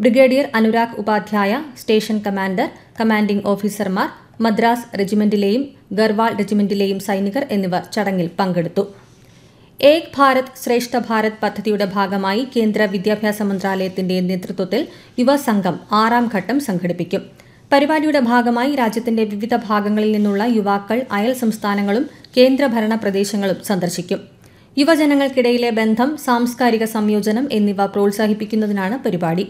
brigadier Anurag Upadhyaya station commander commanding ഓഫീസർമാർ മദ്രാസ് റെജിമെന്റിലെയും ഗർവാൾ റെജിമെന്റിലെയും സൈനികർ എന്നിവർ ചടങ്ങിൽ പങ്കെടുത്തു ഏക് ഭാരത് ശ്രേഷ്ഠ ഭാരത് പദ്ധതിയുടെ ഭാഗമായി കേന്ദ്ര വിദ്യാഭ്യാസ മന്ത്രാലയത്തിന്റെ നേതൃത്വത്തിൽ യുവസംഘം ആറാം ഘട്ടം സംഘടിപ്പിക്കും പരിപാടിയുടെ ഭാഗമായി രാജ്യത്തിന്റെ വിവിധ ഭാഗങ്ങളിൽ നിന്നുള്ള യുവാക്കൾ അയൽ സംസ്ഥാനങ്ങളും കേന്ദ്രഭരണ പ്രദേശങ്ങളും സന്ദർശിക്കും യുവജനങ്ങൾക്കിടയിലെ ബന്ധം സാംസ്കാരിക സംയോജനം എന്നിവ പ്രോത്സാഹിപ്പിക്കുന്നതിനാണ് പരിപാടി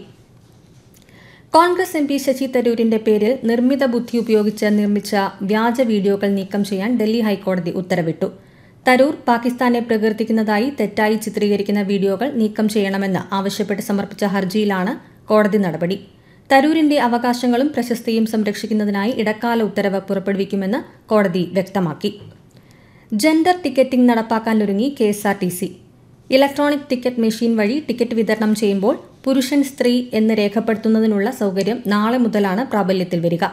കോൺഗ്രസ് എം പി ശശി തരൂരിന്റെ പേരിൽ നിർമ്മിത ബുദ്ധി ഉപയോഗിച്ച് നിർമ്മിച്ച വ്യാജ വീഡിയോകൾ നീക്കം ചെയ്യാൻ ഡൽഹി ഹൈക്കോടതി ഉത്തരവിട്ടു തരൂർ പാകിസ്ഥാനെ പ്രകീർത്തിക്കുന്നതായി തെറ്റായി ചിത്രീകരിക്കുന്ന വീഡിയോകൾ നീക്കം ചെയ്യണമെന്ന് ആവശ്യപ്പെട്ട് സമർപ്പിച്ച ഹർജിയിലാണ് കോടതി നടപടി തരൂരിന്റെ അവകാശങ്ങളും പ്രശസ്തിയും സംരക്ഷിക്കുന്നതിനായി ഇടക്കാല ഉത്തരവ് പുറപ്പെടുവിക്കുമെന്ന് കോടതി വ്യക്തമാക്കി ജെൻഡർ ടിക്കറ്റിംഗ് നടപ്പാക്കാനൊരുങ്ങി K S R T C electronic ticket machine വഴി ടിക്കറ്റ് വിതരണം ചെയ്യുമ്പോൾ പുരുഷൻ സ്ത്രീ എന്ന് രേഖപ്പെടുത്തുന്നതിനുള്ള സൗകര്യം നാളെ മുതലാണ് പ്രാബല്യത്തിൽ വരിക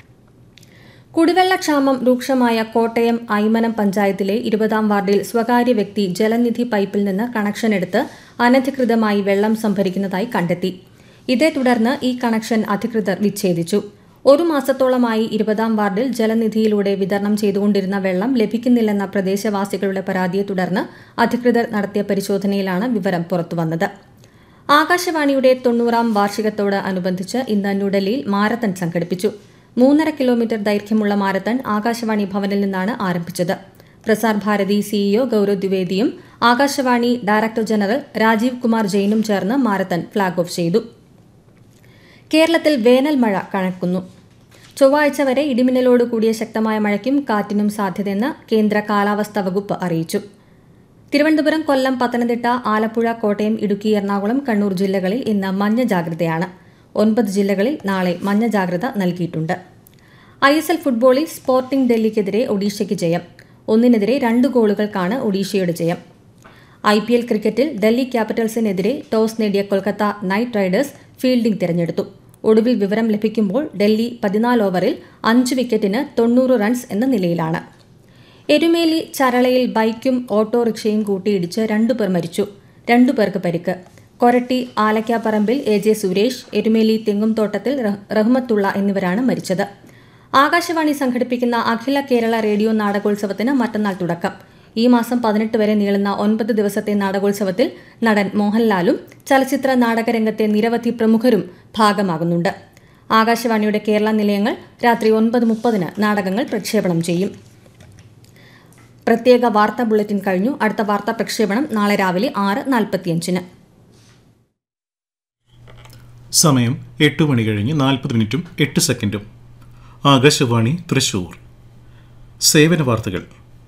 കുടിവെള്ളക്ഷാമം രൂക്ഷമായ കോട്ടയം ഐമനം പഞ്ചായത്തിലെ ഇരുപതാം വാർഡിൽ സ്വകാര്യ വ്യക്തി ജലനിധി പൈപ്പിൽ നിന്ന് കണക്ഷൻ എടുത്ത് അനധികൃതമായി വെള്ളം സംഭരിക്കുന്നതായി കണ്ടെത്തി ഇതേ തുടർന്ന് ഈ കണക്ഷൻ അധികൃതർ വിച്ഛേദിച്ചു ഒരു മാസത്തോളമായി ഇരുപതാം വാർഡിൽ ജലനിധിയിലൂടെ വിതരണം ചെയ്തുകൊണ്ടിരുന്ന വെള്ളം ലഭിക്കുന്നില്ലെന്ന പ്രദേശവാസികളുടെ പരാതിയെ തുടർന്ന് അധികൃതർ നടത്തിയ പരിശോധനയിലാണ് വിവരം പുറത്തുവന്നത് ആകാശവാണിയുടെ തൊണ്ണൂറാം വാർഷികത്തോട് അനുബന്ധിച്ച് ഇന്ന് ന്യൂഡൽഹിയിൽ മാരത്തൺ സംഘടിപ്പിച്ചു മൂന്നര കിലോമീറ്റർ ദൈർഘ്യമുള്ള മാരത്തൺ ആകാശവാണി ഭവനിൽ നിന്നാണ് ആരംഭിച്ചത് പ്രസാർ ഭാരതി സിഇഒ ഗൌരവ് ദ്വിവേദിയും ആകാശവാണി ഡയറക്ടർ ജനറൽ രാജീവ് കുമാർ ജെയിനും ചേർന്ന് മാരത്തൺ ഫ്ളാഗ് ഓഫ് ചെയ്തു കേരളത്തിൽ വേനൽ മഴ കണക്കുന്നു ചൊവ്വാഴ്ച വരെ ഇടിമിന്നലോട് കൂടിയ ശക്തമായ മഴയ്ക്കും കാറ്റിനും സാധ്യതയെന്ന് കേന്ദ്ര കാലാവസ്ഥാ വകുപ്പ് അറിയിച്ചു തിരുവനന്തപുരം കൊല്ലം പത്തനംതിട്ട ആലപ്പുഴ കോട്ടയം ഇടുക്കി എറണാകുളം കണ്ണൂർ ജില്ലകളിൽ ഇന്ന് മഞ്ഞ ജാഗ്രതയാണ് ഒൻപത് ജില്ലകളിൽ നാളെ മഞ്ഞ ജാഗ്രത നൽകിയിട്ടുണ്ട് ഐ എസ് എൽ ഫുട്ബോളിൽ സ്പോർട്ടിംഗ് ഡൽഹിക്കെതിരെ ഒഡീഷയ്ക്ക് ജയം ഒന്നിനെതിരെ രണ്ട് ഗോളുകൾക്കാണ് ഒഡീഷയുടെ ജയം ഐ പി എൽ ക്രിക്കറ്റിൽ ഡൽഹി ക്യാപിറ്റൽസിനെതിരെ ടോസ് നേടിയ കൊൽക്കത്ത നൈറ്റ് റൈഡേഴ്സ് ഫീൽഡിംഗ് തിരഞ്ഞെടുത്തു ഒടുവിൽ വിവരം ലഭിക്കുമ്പോൾ ഡൽഹി പതിനാല് ഓവറിൽ അഞ്ച് വിക്കറ്റിന് തൊണ്ണൂറ് റൺസ് എന്ന നിലയിലാണ് എരുമേലി ചരളയിൽ ബൈക്കും ഓട്ടോറിക്ഷയും കൂട്ടിയിടിച്ച് രണ്ടുപേർ മരിച്ചു രണ്ടുപേർക്ക് പരിക്ക് കൊരട്ടി ആലക്കാപ്പറമ്പിൽ എ ജെ സുരേഷ് എരുമേലി തെങ്ങുംതോട്ടത്തിൽ റഹ്മത്തുള്ള എന്നിവരാണ് മരിച്ചത് ആകാശവാണി സംഘടിപ്പിക്കുന്ന അഖില കേരള റേഡിയോ നാടകോത്സവത്തിന് മറ്റന്നാൾ തുടക്കം ഈ മാസം പതിനെട്ട് വരെ നീളുന്ന ഒൻപത് ദിവസത്തെ നാടകോത്സവത്തിൽ നടൻ മോഹൻലാലും ചലച്ചിത്ര നാടകരംഗത്തെ നിരവധി പ്രമുഖരും ഭാഗമാകുന്നുണ്ട് ആകാശവാണിയുടെ കേരള നിലയങ്ങൾ രാത്രി ഒൻപത് മുപ്പതിന് നാടകങ്ങൾ പ്രക്ഷേപണം ചെയ്യും പ്രത്യേക വാർത്താ ബുള്ളറ്റിൻ കഴിഞ്ഞു അടുത്ത വാർത്താ പ്രക്ഷേപണം നാളെ രാവിലെ ആറ് നാൽപ്പത്തിയഞ്ചിന് സമയം എട്ട് മണി കഴിഞ്ഞ് നാൽപ്പത് മിനിറ്റും എട്ട് സെക്കൻഡും ആകാശവാണി തൃശൂർ സേവന വാർത്തകൾ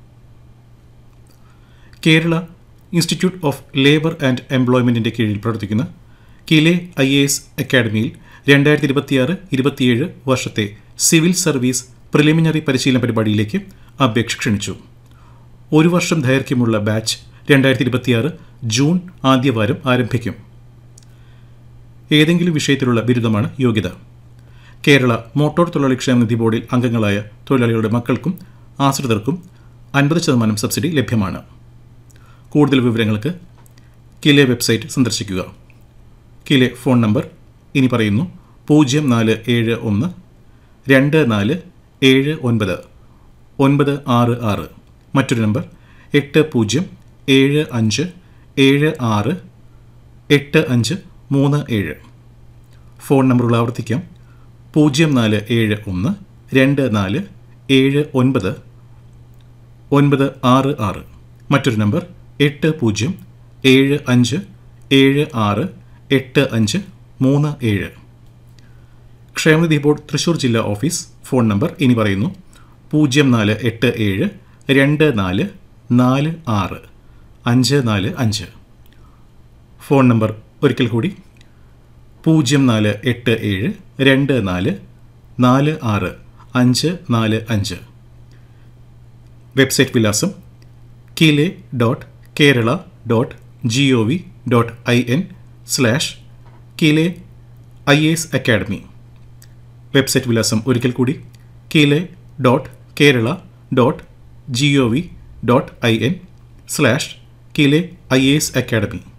Kerala institute of labour and എംപ്ലോയ്മെൻറ്റിൻ്റെ കീഴിൽ പ്രവർത്തിക്കുന്ന കിലെ ഐ എ എസ് അക്കാഡമിയിൽ രണ്ടായിരത്തി ഇരുപത്തിയാറ് ഇരുപത്തിയേഴ് വർഷത്തെ സിവിൽ സർവീസ് പ്രിലിമിനറി പരിശീലന പരിപാടിയിലേക്ക് അപേക്ഷ ക്ഷണിച്ചു ഒരു വർഷം ദൈർഘ്യമുള്ള ബാച്ച് രണ്ടായിരത്തി ഇരുപത്തിയാറ് ജൂൺ ആദ്യവാരം ആരംഭിക്കും ഏതെങ്കിലും വിഷയത്തിലുള്ള ബിരുദമാണ് യോഗ്യത കേരള മോട്ടോർ തൊഴിലാളി ക്ഷേമനിധി ബോർഡിൽ അംഗങ്ങളായ തൊഴിലാളികളുടെ മക്കൾക്കും ആശ്രിതർക്കും അൻപത് ശതമാനം സബ്സിഡി ലഭ്യമാണ് കൂടുതൽ വിവരങ്ങൾക്ക് കിലെ വെബ്സൈറ്റ് സന്ദർശിക്കുക കിലെ ഫോൺ നമ്പർ ഇനി പറയുന്നു പൂജ്യം നാല് ഏഴ് ഒന്ന് രണ്ട് നാല് ഏഴ് ഒൻപത് ഒൻപത് ആറ് ആറ് മറ്റൊരു നമ്പർ എട്ട് പൂജ്യം ഏഴ് അഞ്ച് ഏഴ് ആറ് എട്ട് അഞ്ച് മൂന്ന് ഏഴ് ഫോൺ നമ്പറുകൾ ആവർത്തിക്കാം പൂജ്യം നാല് ഏഴ് ഒന്ന് രണ്ട് നാല് ഏഴ് ഒൻപത് ഒൻപത് ആറ് ആറ് മറ്റൊരു നമ്പർ എട്ട് പൂജ്യം ഏഴ് അഞ്ച് ഏഴ് ആറ് എട്ട് അഞ്ച് മൂന്ന് ഏഴ് ക്ഷേമനിധി ബോർഡ് തൃശൂർ ജില്ലാ ഓഫീസ് ഫോൺ നമ്പർ ഇനി പറയുന്നു പൂജ്യം നാല് എട്ട് ഏഴ് രണ്ട് നാല് നാല് ആറ് അഞ്ച് നാല് അഞ്ച് ഫോൺ നമ്പർ ഒരിക്കൽ കൂടി പൂജ്യം നാല് എട്ട് ഏഴ് രണ്ട് നാല് നാല് ആറ് അഞ്ച് നാല് അഞ്ച് വെബ്സൈറ്റ് വിലാസം KILE dot Kerala dot G O V dot I N slash KILE I S academy website വിലാസം ഒരിക്കൽ കൂടി KILE dot Kerala dot G O V dot I N slash KILE I S academy